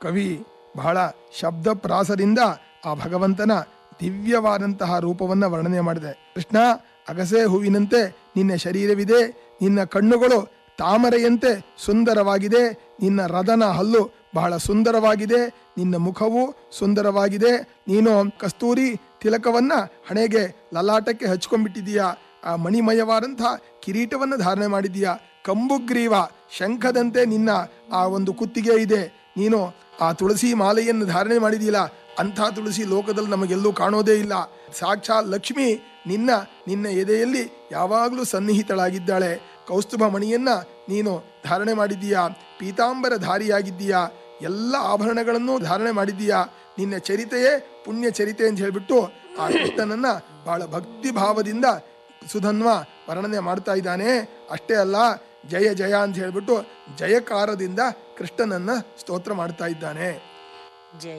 ಕವಿ ಬಹಳ ಶಬ್ದ ಪ್ರಾಸದಿಂದ ಆ ಭಗವಂತನ ದಿವ್ಯವಾದಂತಹ ರೂಪವನ್ನ ವರ್ಣನೆ ಮಾಡಿದೆ ಕೃಷ್ಣ ಅಗಸೆ ಹೂವಿನಂತೆ ನಿನ್ನ ಶರೀರವಿದೆ ನಿನ್ನ ಕಣ್ಣುಗಳು ತಾಮರೆಯಂತೆ ಸುಂದರವಾಗಿದೆ ನಿನ್ನ ರದನ ಹಲ್ಲು ಬಹಳ ಸುಂದರವಾಗಿದೆ ನಿನ್ನ ಮುಖವು ಸುಂದರವಾಗಿದೆ ನೀನು ಕಸ್ತೂರಿ ತಿಲಕವನ್ನ ಹಣೆಗೆ ಲಲಾಟಕ್ಕೆ ಹಚ್ಕೊಂಡ್ಬಿಟ್ಟಿದೀಯಾ ಆ ಮಣಿಮಯವಾದಂತಹ ಕಿರೀಟವನ್ನು ಧಾರಣೆ ಮಾಡಿದೀಯಾ ಕಂಬುಗ್ರೀವ ಶಂಖದಂತೆ ನಿನ್ನ ಆ ಒಂದು ಕುತ್ತಿಗೆ ಇದೆ ನೀನು ಆ ತುಳಸಿ ಮಾಲೆಯನ್ನು ಧಾರಣೆ ಮಾಡಿದೀಯಲ್ಲ ಅಂಥ ತುಳಸಿ ಲೋಕದಲ್ಲಿ ನಮಗೆಲ್ಲೂ ಕಾಣೋದೇ ಇಲ್ಲ ಸಾಕ್ಷಾತ್ ಲಕ್ಷ್ಮಿ ನಿನ್ನ ನಿನ್ನ ಎದೆಯಲ್ಲಿ ಯಾವಾಗಲೂ ಸನ್ನಿಹಿತಳಾಗಿದ್ದಾಳೆ ಕೌಸ್ತುಭ ಮಣಿಯನ್ನ ನೀನು ಧಾರಣೆ ಮಾಡಿದ್ದೀಯಾ ಪೀತಾಂಬರ ಧಾರಿಯಾಗಿದ್ದೀಯಾ ಎಲ್ಲ ಆಭರಣಗಳನ್ನು ಧಾರಣೆ ಮಾಡಿದ್ದೀಯಾ ನಿನ್ನ ಚರಿತೆಯೇ ಪುಣ್ಯ ಚರಿತೆ ಅಂತ ಹೇಳ್ಬಿಟ್ಟು ಆ ಕೃಷ್ಣನನ್ನ ಬಹಳ ಭಕ್ತಿ ಭಾವದಿಂದ ಸುಧನ್ವ ವರ್ಣನೆ ಮಾಡ್ತಾ ಇದ್ದಾನೆ ಅಷ್ಟೇ ಅಲ್ಲ ಜಯ ಜಯ ಅಂತ ಹೇಳ್ಬಿಟ್ಟು ಜಯಕಾರದಿಂದ ಕೃಷ್ಣನನ್ನ ಸ್ತೋತ್ರ ಮಾಡ್ತಾ ಇದ್ದಾನೆ ಜಯ